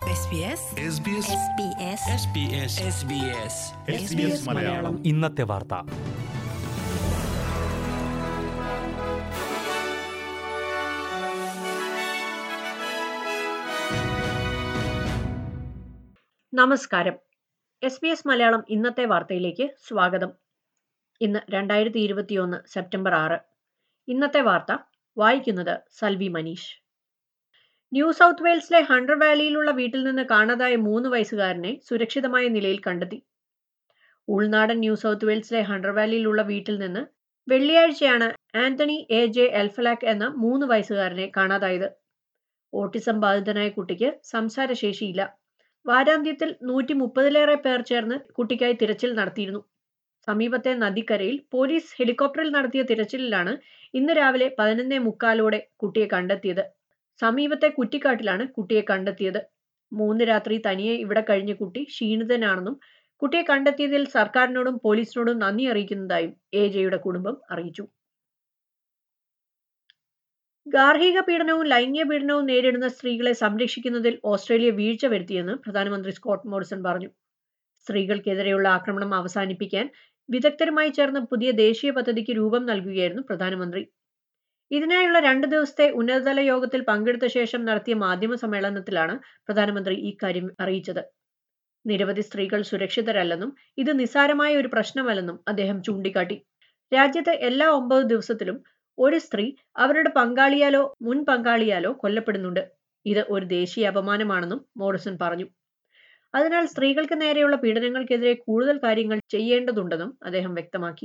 SBS SBS SBS Malayalam ഇന്നത്തെ വാർത്ത നമസ്കാരം എസ് ബി എസ് മലയാളം ഇന്നത്തെ വാർത്തയിലേക്ക് സ്വാഗതം ഇന്ന് രണ്ടായിരത്തി ഇരുപത്തിയൊന്ന് സെപ്റ്റംബർ ആറ് ഇന്നത്തെ വാർത്ത വായിക്കുന്നത് സൽവി മനീഷ് ന്യൂ സൗത്ത് വെയിൽസിലെ ഹണ്ടർ വാലിയിലുള്ള വീട്ടിൽ നിന്ന് കാണാതായ മൂന്ന് വയസ്സുകാരനെ സുരക്ഷിതമായ നിലയിൽ കണ്ടെത്തി ഉൾനാടൻ ന്യൂ സൗത്ത് വെയിൽസിലെ ഹണ്ടർ വാലിയിലുള്ള വീട്ടിൽ നിന്ന് വെള്ളിയാഴ്ചയാണ് ആന്റണി എ ജെ എൽഫലാക്ക് എന്ന മൂന്ന് വയസ്സുകാരനെ കാണാതായത് ഓട്ടിസം ബാധിതനായ കുട്ടിക്ക് സംസാരശേഷിയില്ല വാരാന്ത്യത്തിൽ നൂറ്റി മുപ്പതിലേറെ പേർ ചേർന്ന് കുട്ടിക്കായി തിരച്ചിൽ നടത്തിയിരുന്നു സമീപത്തെ നദിക്കരയിൽ പോലീസ് ഹെലികോപ്റ്ററിൽ നടത്തിയ തിരച്ചിലിലാണ് ഇന്ന് രാവിലെ പതിനൊന്നേ മുക്കാലോടെ കുട്ടിയെ കണ്ടെത്തിയത് സമീപത്തെ കുറ്റിക്കാട്ടിലാണ് കുട്ടിയെ കണ്ടെത്തിയത് മൂന്ന് രാത്രി തനിയെ ഇവിടെ കഴിഞ്ഞ കുട്ടി ക്ഷീണിതനാണെന്നും കുട്ടിയെ കണ്ടെത്തിയതിൽ സർക്കാരിനോടും പോലീസിനോടും നന്ദി അറിയിക്കുന്നതായും എ ജെയുടെ കുടുംബം അറിയിച്ചു ഗാർഹിക പീഡനവും ലൈംഗിക പീഡനവും നേരിടുന്ന സ്ത്രീകളെ സംരക്ഷിക്കുന്നതിൽ ഓസ്ട്രേലിയ വീഴ്ച വരുത്തിയെന്ന് പ്രധാനമന്ത്രി സ്കോട്ട് മോറിസൺ പറഞ്ഞു സ്ത്രീകൾക്കെതിരെയുള്ള ആക്രമണം അവസാനിപ്പിക്കാൻ വിദഗ്ധരുമായി ചേർന്ന് പുതിയ ദേശീയ പദ്ധതിക്ക് രൂപം നൽകുകയായിരുന്നു പ്രധാനമന്ത്രി ഇതിനായുള്ള രണ്ട് ദിവസത്തെ ഉന്നതതല യോഗത്തിൽ പങ്കെടുത്ത ശേഷം നടത്തിയ മാധ്യമ സമ്മേളനത്തിലാണ് പ്രധാനമന്ത്രി ഇക്കാര്യം അറിയിച്ചത് നിരവധി സ്ത്രീകൾ സുരക്ഷിതരല്ലെന്നും ഇത് നിസ്സാരമായ ഒരു പ്രശ്നമല്ലെന്നും അദ്ദേഹം ചൂണ്ടിക്കാട്ടി രാജ്യത്ത് എല്ലാ ഒമ്പത് ദിവസത്തിലും ഒരു സ്ത്രീ അവരുടെ പങ്കാളിയാലോ മുൻ പങ്കാളിയാലോ കൊല്ലപ്പെടുന്നുണ്ട് ഇത് ഒരു ദേശീയ അപമാനമാണെന്നും മോറിസൺ പറഞ്ഞു അതിനാൽ സ്ത്രീകൾക്ക് നേരെയുള്ള പീഡനങ്ങൾക്കെതിരെ കൂടുതൽ കാര്യങ്ങൾ ചെയ്യേണ്ടതുണ്ടെന്നും അദ്ദേഹം വ്യക്തമാക്കി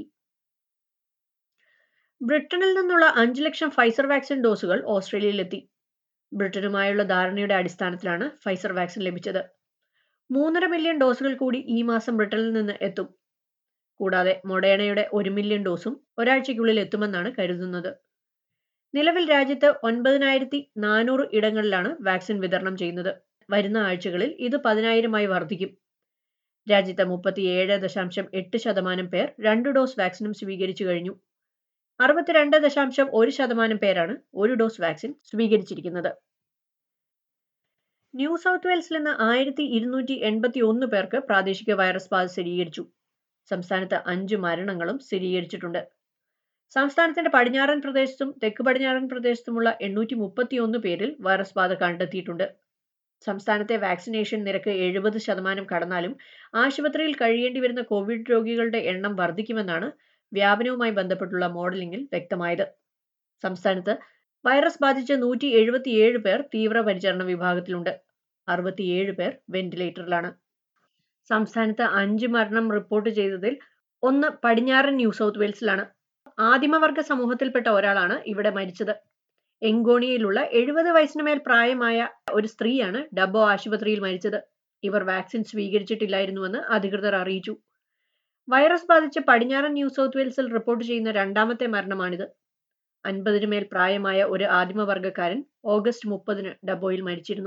ബ്രിട്ടനിൽ നിന്നുള്ള അഞ്ചു ലക്ഷം ഫൈസർ വാക്സിൻ ഡോസുകൾ ഓസ്ട്രേലിയയിലെത്തി ബ്രിട്ടനുമായുള്ള ധാരണയുടെ അടിസ്ഥാനത്തിലാണ് ഫൈസർ വാക്സിൻ ലഭിച്ചത് മൂന്നര മില്യൺ ഡോസുകൾ കൂടി ഈ മാസം ബ്രിട്ടനിൽ നിന്ന് എത്തും കൂടാതെ മൊഡേണയുടെ ഒരു മില്യൺ ഡോസും ഒരാഴ്ചയ്ക്കുള്ളിൽ എത്തുമെന്നാണ് കരുതുന്നത് നിലവിൽ രാജ്യത്ത് ഒൻപതിനായിരത്തി നാനൂറ് ഇടങ്ങളിലാണ് വാക്സിൻ വിതരണം ചെയ്യുന്നത് വരുന്ന ആഴ്ചകളിൽ ഇത് പതിനായിരമായി വർദ്ധിക്കും രാജ്യത്ത് മുപ്പത്തിയേഴ് ദശാംശം എട്ട് ശതമാനം പേർ രണ്ട് ഡോസ് വാക്സിനും സ്വീകരിച്ചു കഴിഞ്ഞു അറുപത്തിരണ്ട് ദശാംശം ഒരു ശതമാനം പേരാണ് ഒരു ഡോസ് വാക്സിൻ സ്വീകരിച്ചിരിക്കുന്നത് ന്യൂ സൗത്ത് വെയിൽസിൽ നിന്ന് ആയിരത്തി ഇരുന്നൂറ്റി എൺപത്തി ഒന്ന് പേർക്ക് പ്രാദേശിക വൈറസ് ബാധ സ്ഥിരീകരിച്ചു സംസ്ഥാനത്ത് അഞ്ച് മരണങ്ങളും സ്ഥിരീകരിച്ചിട്ടുണ്ട് സംസ്ഥാനത്തിന്റെ പടിഞ്ഞാറൻ പ്രദേശത്തും തെക്ക് പടിഞ്ഞാറൻ പ്രദേശത്തുമുള്ള എണ്ണൂറ്റി മുപ്പത്തിയൊന്ന് പേരിൽ വൈറസ് ബാധ കണ്ടെത്തിയിട്ടുണ്ട് സംസ്ഥാനത്തെ വാക്സിനേഷൻ നിരക്ക് എഴുപത് ശതമാനം കടന്നാലും ആശുപത്രിയിൽ കഴിയേണ്ടി വരുന്ന കോവിഡ് രോഗികളുടെ എണ്ണം വർദ്ധിക്കുമെന്നാണ് വ്യാപനവുമായി ബന്ധപ്പെട്ടുള്ള മോഡലിംഗിൽ വ്യക്തമായത് സംസ്ഥാനത്ത് വൈറസ് ബാധിച്ച നൂറ്റി എഴുപത്തിയേഴ് പേർ തീവ്രപരിചരണ വിഭാഗത്തിലുണ്ട് അറുപത്തിയേഴ് പേർ വെന്റിലേറ്ററിലാണ് സംസ്ഥാനത്ത് അഞ്ച് മരണം റിപ്പോർട്ട് ചെയ്തതിൽ ഒന്ന് പടിഞ്ഞാറൻ ന്യൂ സൗത്ത് വെയിൽസിലാണ് ആദിമവർഗ സമൂഹത്തിൽപ്പെട്ട ഒരാളാണ് ഇവിടെ മരിച്ചത് എങ്കോണിയയിലുള്ള എഴുപത് വയസ്സിന് മേൽ പ്രായമായ ഒരു സ്ത്രീയാണ് ഡബ്ബോ ആശുപത്രിയിൽ മരിച്ചത് ഇവർ വാക്സിൻ സ്വീകരിച്ചിട്ടില്ലായിരുന്നുവെന്ന് അധികൃതർ അറിയിച്ചു വൈറസ് ബാധിച്ച് പടിഞ്ഞാറൻ ന്യൂ സൗത്ത് വെയിൽസിൽ റിപ്പോർട്ട് ചെയ്യുന്ന രണ്ടാമത്തെ മരണമാണിത് അൻപതിനു മേൽ പ്രായമായ ഒരു ആദിമവർഗക്കാരൻ ഓഗസ്റ്റ് മുപ്പതിന് ഡബ്ബോയിൽ മരിച്ചിരുന്നു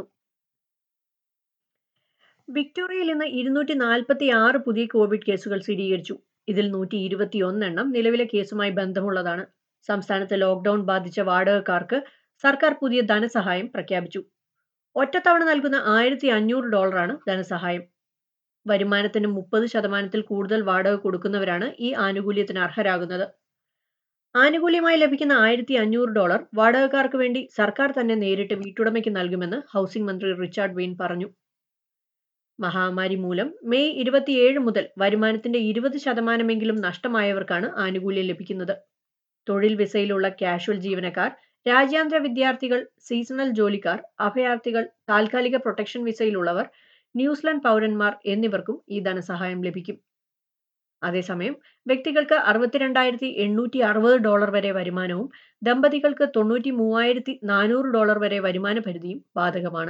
വിക്ടോറിയയിൽ ഇന്ന് ഇരുന്നൂറ്റി നാൽപ്പത്തി ആറ് പുതിയ കോവിഡ് കേസുകൾ സ്ഥിരീകരിച്ചു ഇതിൽ നൂറ്റി ഇരുപത്തിയൊന്നെണ്ണം നിലവിലെ കേസുമായി ബന്ധമുള്ളതാണ് സംസ്ഥാനത്ത് ലോക്ക്ഡൌൺ ബാധിച്ച വാടകക്കാർക്ക് സർക്കാർ പുതിയ ധനസഹായം പ്രഖ്യാപിച്ചു ഒറ്റത്തവണ നൽകുന്ന ആയിരത്തി അഞ്ഞൂറ് ഡോളറാണ് ധനസഹായം വരുമാനത്തിന് മുപ്പത് ശതമാനത്തിൽ കൂടുതൽ വാടക കൊടുക്കുന്നവരാണ് ഈ ആനുകൂല്യത്തിന് അർഹരാകുന്നത് ആനുകൂല്യമായി ലഭിക്കുന്ന ആയിരത്തി അഞ്ഞൂറ് ഡോളർ വാടകക്കാർക്ക് വേണ്ടി സർക്കാർ തന്നെ നേരിട്ട് വീട്ടുടമയ്ക്ക് നൽകുമെന്ന് ഹൗസിംഗ് മന്ത്രി റിച്ചാർഡ് വെയിൻ പറഞ്ഞു മഹാമാരി മൂലം മെയ് ഇരുപത്തിയേഴ് മുതൽ വരുമാനത്തിന്റെ ഇരുപത് ശതമാനമെങ്കിലും നഷ്ടമായവർക്കാണ് ആനുകൂല്യം ലഭിക്കുന്നത് തൊഴിൽ വിസയിലുള്ള കാഷ്വൽ ജീവനക്കാർ രാജ്യാന്തര വിദ്യാർത്ഥികൾ സീസണൽ ജോലിക്കാർ അഭയാർത്ഥികൾ താൽക്കാലിക പ്രൊട്ടക്ഷൻ വിസയിലുള്ളവർ ന്യൂസിലൻഡ് പൗരന്മാർ എന്നിവർക്കും ഈ ധനസഹായം ലഭിക്കും അതേസമയം വ്യക്തികൾക്ക് അറുപത്തിരണ്ടായിരത്തി എണ്ണൂറ്റി അറുപത് ഡോളർ വരെ വരുമാനവും ദമ്പതികൾക്ക് തൊണ്ണൂറ്റി മൂവായിരത്തി നാനൂറ് ഡോളർ വരെ വരുമാന പരിധിയും ബാധകമാണ്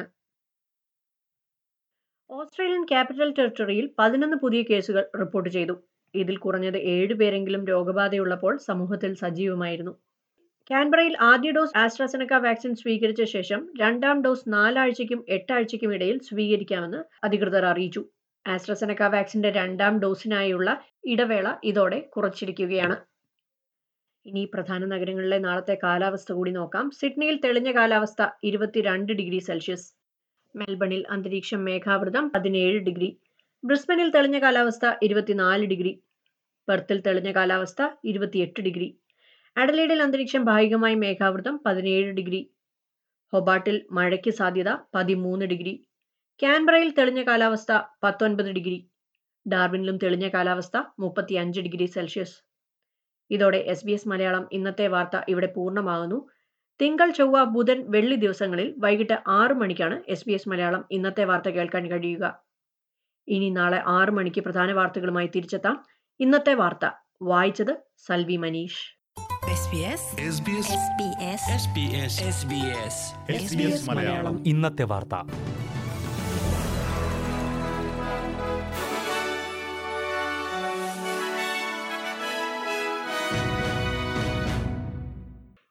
ഓസ്ട്രേലിയൻ ക്യാപിറ്റൽ ടെറിട്ടറിയിൽ പതിനൊന്ന് പുതിയ കേസുകൾ റിപ്പോർട്ട് ചെയ്തു ഇതിൽ കുറഞ്ഞത് ഏഴ് പേരെങ്കിലും രോഗബാധയുള്ളപ്പോൾ സമൂഹത്തിൽ സജീവമായിരുന്നു കാൻബറയിൽ ആദ്യ ഡോസ് ആസ്ട്രാസെനക്ക വാക്സിൻ സ്വീകരിച്ച ശേഷം രണ്ടാം ഡോസ് നാലാഴ്ചയ്ക്കും എട്ടാഴ്ചയ്ക്കും ഇടയിൽ സ്വീകരിക്കാമെന്ന് അധികൃതർ അറിയിച്ചു ആസ്ട്രസെനക്ക വാക്സിന്റെ രണ്ടാം ഡോസിനായുള്ള ഇടവേള ഇതോടെ കുറച്ചിരിക്കുകയാണ് ഇനി പ്രധാന നഗരങ്ങളിലെ നാളത്തെ കാലാവസ്ഥ കൂടി നോക്കാം സിഡ്നിയിൽ തെളിഞ്ഞ കാലാവസ്ഥ ഇരുപത്തിരണ്ട് ഡിഗ്രി സെൽഷ്യസ് മെൽബണിൽ അന്തരീക്ഷം മേഘാവൃതം പതിനേഴ് ഡിഗ്രി ബ്രിസ്ബനിൽ തെളിഞ്ഞ കാലാവസ്ഥ ഇരുപത്തിനാല് ഡിഗ്രി പെർത്തിൽ തെളിഞ്ഞ കാലാവസ്ഥ ഇരുപത്തിയെട്ട് ഡിഗ്രി അഡലൈഡിൽ അന്തരീക്ഷം ഭാഗികമായി മേഘാവൃതം പതിനേഴ് ഡിഗ്രി ഹൊബാട്ടിൽ മഴയ്ക്ക് സാധ്യത പതിമൂന്ന് ഡിഗ്രി ക്യാൻബറയിൽ തെളിഞ്ഞ കാലാവസ്ഥ പത്തൊൻപത് ഡിഗ്രി ഡാർവിനിലും തെളിഞ്ഞ കാലാവസ്ഥ മുപ്പത്തിയഞ്ച് ഡിഗ്രി സെൽഷ്യസ് ഇതോടെ എസ് ബി എസ് മലയാളം ഇന്നത്തെ വാർത്ത ഇവിടെ പൂർണ്ണമാകുന്നു തിങ്കൾ ചൊവ്വ ബുധൻ വെള്ളി ദിവസങ്ങളിൽ വൈകിട്ട് ആറ് മണിക്കാണ് എസ് ബി എസ് മലയാളം ഇന്നത്തെ വാർത്ത കേൾക്കാൻ കഴിയുക ഇനി നാളെ ആറ് മണിക്ക് പ്രധാന വാർത്തകളുമായി തിരിച്ചെത്താം ഇന്നത്തെ വാർത്ത വായിച്ചത് Salvi Manish SBS SBS SBS SBS SBS Malayalam ഇന്നത്തെ വാർത്ത